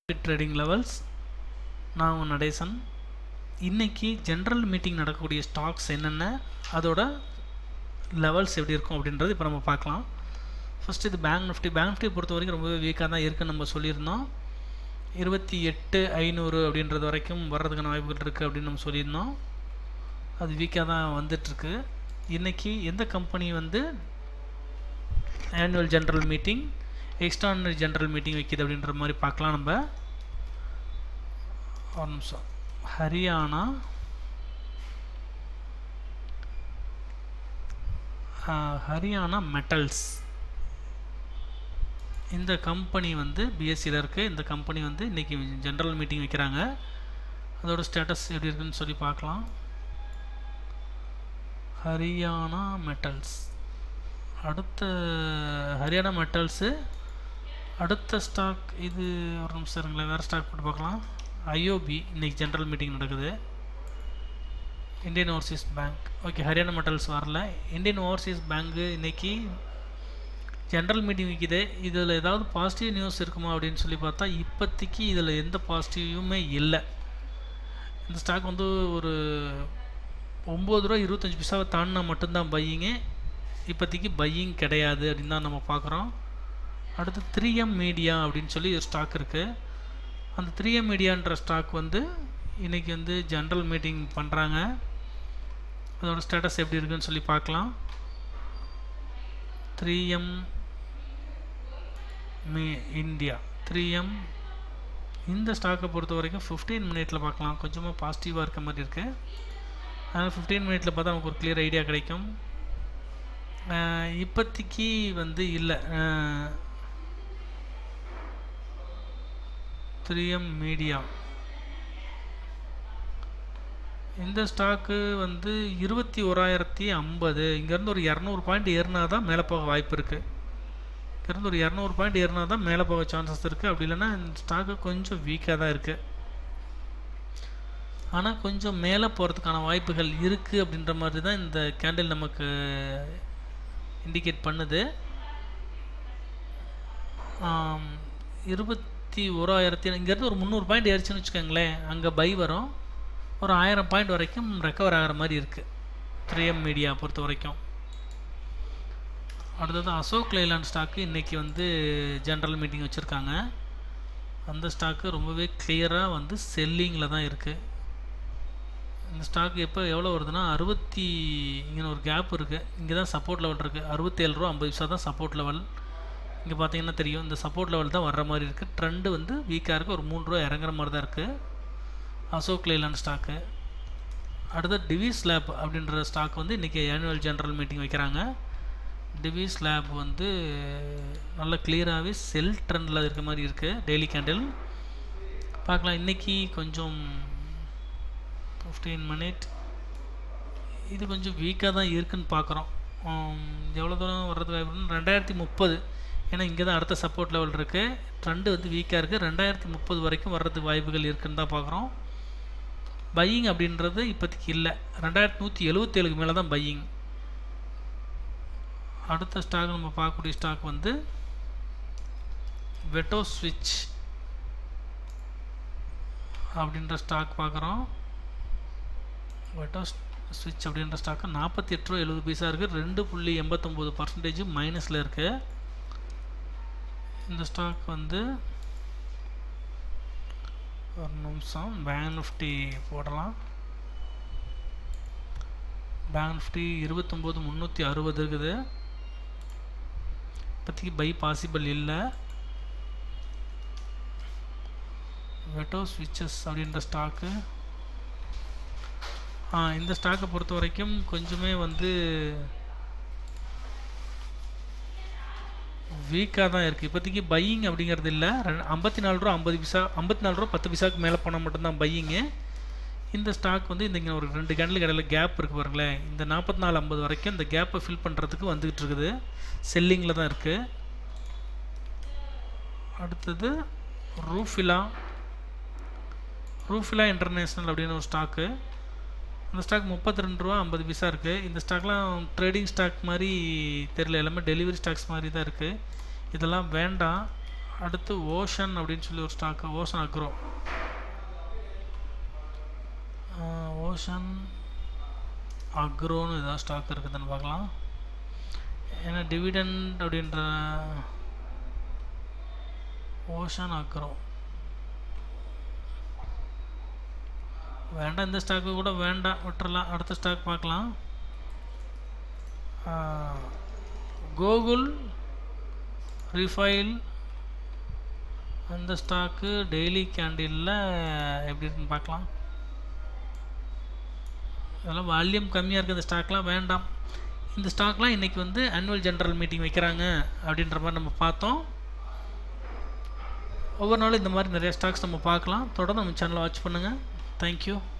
trading levels நான் உன் நடேசன் இன்னைக்கு ஜென்ரல் மீட்டிங் நடக்கக்கூடிய ஸ்டாக்ஸ் என்னென்ன அதோட லெவல்ஸ் எப்படி இருக்கும் அப்படின்றது இப்போ நம்ம பார்க்கலாம் ஃபஸ்ட்டு இது பேங்க் நிஃப்டி பேங்க் நிஃப்டி பொறுத்த வரைக்கும் ரொம்பவே வீக்காக தான் இருக்குன்னு நம்ம சொல்லியிருந்தோம் இருபத்தி எட்டு ஐநூறு அப்படின்றது வரைக்கும் வர்றதுக்கான வாய்ப்புகள் இருக்குது அப்படின்னு நம்ம சொல்லியிருந்தோம் அது வீக்காக தான் வந்துட்டுருக்கு இன்றைக்கி எந்த கம்பெனி வந்து annual general meeting extraordinary general meeting வைக்கிது அப்படின்ற மாதிரி பார்க்கலாம் நம்ம ஒரு நிமிஷம் ஹரியானா ஹரியானா மெட்டல்ஸ் இந்த கம்பெனி வந்து பிஎஸ்சியில் இருக்குது இந்த கம்பெனி வந்து இன்றைக்கி ஜென்ரல் மீட்டிங் வைக்கிறாங்க அதோட ஸ்டேட்டஸ் எப்படி இருக்குன்னு சொல்லி பார்க்கலாம் ஹரியானா மெட்டல்ஸ் அடுத்த ஹரியானா மெட்டல்ஸு அடுத்த ஸ்டாக் இது ஒரு நிமிஷம் இருங்களேன் வேறு ஸ்டாக் போட்டு பார்க்கலாம் ஐஓபி இன்றைக்கி ஜென்ரல் மீட்டிங் நடக்குது Indian Overseas Bank okay Haryana metals வரல இந்தியன் ஓவர்சீஸ் பேங்க்கு இன்றைக்கி ஜென்ரல் மீட்டிங் வைக்குது இதில் ஏதாவது பாசிட்டிவ் நியூஸ் இருக்குமா அப்படின்னு சொல்லி பார்த்தா இப்போதைக்கு இதில் எந்த பாசிட்டிவுமே இல்லை இந்த ஸ்டாக் வந்து ஒரு ஒம்பது ரூபா இருபத்தஞ்சி பைசாவை தாண்டினா மட்டும்தான் பையிங்கு இப்போதைக்கு பையிங் கிடையாது அப்படின்னு தான் நம்ம பார்க்குறோம் அடுத்து த்ரீ எம் மீடியா அப்படின்னு சொல்லி ஒரு ஸ்டாக் இருக்குது அந்த த்ரீ எம் மீடியான்ற ஸ்டாக் வந்து இன்றைக்கி வந்து ஜென்ரல் மீட்டிங் பண்ணுறாங்க அதோட ஸ்டேட்டஸ் எப்படி இருக்குன்னு சொல்லி பார்க்கலாம் த்ரீ எம் மீ இந்தியா த்ரீ எம் இந்த ஸ்டாக்கை பொறுத்த வரைக்கும் ஃபிஃப்டீன் மினிட்டில் பார்க்கலாம் கொஞ்சமாக பாசிட்டிவாக இருக்க மாதிரி இருக்குது அதனால் ஃபிஃப்டீன் மினிட்டில் பார்த்தா நமக்கு ஒரு கிளியர் ஐடியா கிடைக்கும் இப்போதைக்கு வந்து இல்லை த்ரீ எம் மீடியா இந்த ஸ்டாக்கு வந்து இருபத்தி ஓராயிரத்தி ஐம்பது இங்கேருந்து ஒரு இரநூறு பாயிண்ட் ஏறினா தான் மேலே போக வாய்ப்பு இருக்குது இங்கேருந்து ஒரு இரநூறு பாயிண்ட் ஏறினா தான் மேலே போக சான்சஸ் இருக்குது அப்படி இல்லைன்னா இந்த ஸ்டாக்கு கொஞ்சம் வீக்காக தான் இருக்குது ஆனால் கொஞ்சம் மேலே போகிறதுக்கான வாய்ப்புகள் இருக்குது அப்படின்ற மாதிரி தான் இந்த கேண்டில் நமக்கு இண்டிகேட் பண்ணுது இருபத்தி ஓராயிரத்தி இங்கேருந்து ஒரு முந்நூறு பாயிண்ட் ஏறிச்சுன்னு வச்சுக்கோங்களேன் அங்கே பை வரும் ஒரு ஆயிரம் பாயிண்ட் வரைக்கும் ரெக்கவர் ஆகிற மாதிரி இருக்குது த்ரீ எம் மீடியா பொறுத்த வரைக்கும் அடுத்தது அசோக் லைலாண்ட் ஸ்டாக்கு இன்றைக்கி வந்து ஜென்ரல் மீட்டிங் வச்சுருக்காங்க அந்த ஸ்டாக்கு ரொம்பவே கிளியராக வந்து செல்லிங்கில் தான் இருக்குது இந்த ஸ்டாக் எப்போ எவ்வளோ வருதுன்னா அறுபத்தி இங்கே ஒரு கேப் இருக்குது இங்கே தான் சப்போர்ட் லெவல் இருக்குது அறுபத்தேழு ரூபா ஐம்பது பைசா தான் சப்போர்ட் லெவல் இங்கே பார்த்தீங்கன்னா தெரியும் இந்த சப்போர்ட் லெவல் தான் வர்ற மாதிரி இருக்குது ட்ரெண்டு வந்து வீக்காக இருக்குது ஒரு மூணு ரூபா இறங்குற மாதிரி தான் இருக்குது அசோக் லேலாண்ட் ஸ்டாக்கு அடுத்த டிவிஸ் லேப் அப்படின்ற ஸ்டாக் வந்து இன்றைக்கி ஆனுவல் ஜென்ரல் மீட்டிங் வைக்கிறாங்க டிவிஸ் லேப் வந்து நல்ல கிளியராகவே செல் ட்ரெண்டில் இருக்க மாதிரி இருக்குது டெய்லி கேண்டில் பார்க்கலாம் இன்றைக்கி கொஞ்சம் ஃபிஃப்டீன் மினிட் இது கொஞ்சம் வீக்காக தான் இருக்குன்னு பார்க்குறோம் எவ்வளோ தூரம் வர்றது வாய்ப்பு ரெண்டாயிரத்தி முப்பது ஏன்னா இங்கே தான் அடுத்த சப்போர்ட் லெவல் இருக்குது ட்ரெண்டு வந்து வீக்காக இருக்குது ரெண்டாயிரத்தி முப்பது வரைக்கும் வர்றதுக்கு வாய்ப்புகள் இருக்குன்னு தான் பார்க்குறோம் பையிங் அப்படின்றது இப்போதைக்கு இல்லை ரெண்டாயிரத்தி நூற்றி எழுபத்தேழுக்கு மேலே தான் பையிங் அடுத்த ஸ்டாக் நம்ம பார்க்கக்கூடிய ஸ்டாக் வந்து வெட்டோ ஸ்விட்ச் அப்படின்ற ஸ்டாக் பார்க்குறோம் வெட்டோ ஸ்விட்ச் அப்படின்ற ஸ்டாக்கு நாற்பத்தி எட்டு ரூபா எழுபது பைசா இருக்குது ரெண்டு புள்ளி எண்பத்தொம்போது பர்சன்டேஜ் மைனஸில் இருக்குது இந்த ஸ்டாக் வந்து ஒரு நிமிஷம் பேங்க் நிஃப்டி போடலாம் பேங்க் நிஃப்டி இருபத்தொம்போது முந்நூற்றி அறுபது இருக்குது இப்போதைக்கு பை பாசிபிள் இல்லை வெட்டோ ஸ்விட்சஸ் அப்படின்ற ஸ்டாக்கு இந்த ஸ்டாக்கை பொறுத்த வரைக்கும் கொஞ்சமே வந்து வீக்காக தான் இருக்குது இப்போதைக்கு பையிங் அப்படிங்கிறது இல்லை ஐம்பத்தி நாலு ரூபா ஐம்பது பைசா ஐம்பத்தி நாலு ரூபா பத்து பைசாவுக்கு மேலே போனால் மட்டும்தான் பையிங்கு இந்த ஸ்டாக் வந்து இந்த இங்கே ஒரு ரெண்டு கேண்டில் கடையில் கேப் இருக்குது பாருங்களேன் இந்த நாற்பத்தி நாலு ஐம்பது வரைக்கும் இந்த கேப்பை ஃபில் பண்ணுறதுக்கு வந்துக்கிட்டு இருக்குது செல்லிங்கில் தான் இருக்குது அடுத்தது ரூஃபிலா ரூஃபிலா இன்டர்நேஷ்னல் அப்படின்னு ஒரு ஸ்டாக்கு அந்த ஸ்டாக் முப்பத்தி ரெண்டு ரூபா ஐம்பது பைசா இருக்குது இந்த ஸ்டாக்லாம் ட்ரேடிங் ஸ்டாக் மாதிரி தெரியல எல்லாமே டெலிவரி ஸ்டாக்ஸ் மாதிரி தான் இருக்குது இதெல்லாம் வேண்டாம் அடுத்து ஓஷன் அப்படின்னு சொல்லி ஒரு ஸ்டாக்கு ஓஷன் அக்ரோ ஓஷன் அக்ரோன்னு ஏதாவது ஸ்டாக் இருக்குதுன்னு பார்க்கலாம் ஏன்னா டிவிடெண்ட் அப்படின்ற ஓஷன் அக்ரோ வேண்டாம் இந்த ஸ்டாக்கு கூட வேண்டாம் விட்டுறலாம் அடுத்த ஸ்டாக் பார்க்கலாம் கோகுல் ரிஃபைல் அந்த ஸ்டாக்கு டெய்லி கேண்டிலில் எப்படி இருக்குன்னு பார்க்கலாம் அதெல்லாம் வால்யூம் கம்மியாக இருக்குது இந்த ஸ்டாக்லாம் வேண்டாம் இந்த ஸ்டாக்லாம் இன்றைக்கி வந்து ஆனுவல் ஜென்ரல் மீட்டிங் வைக்கிறாங்க அப்படின்ற மாதிரி நம்ம பார்த்தோம் ஒவ்வொரு நாளும் இந்த மாதிரி நிறைய ஸ்டாக்ஸ் நம்ம பார்க்கலாம் தொடர்ந்து நம்ம சேனலை வாட்ச் பண்ணுங்கள் தேங்க்யூ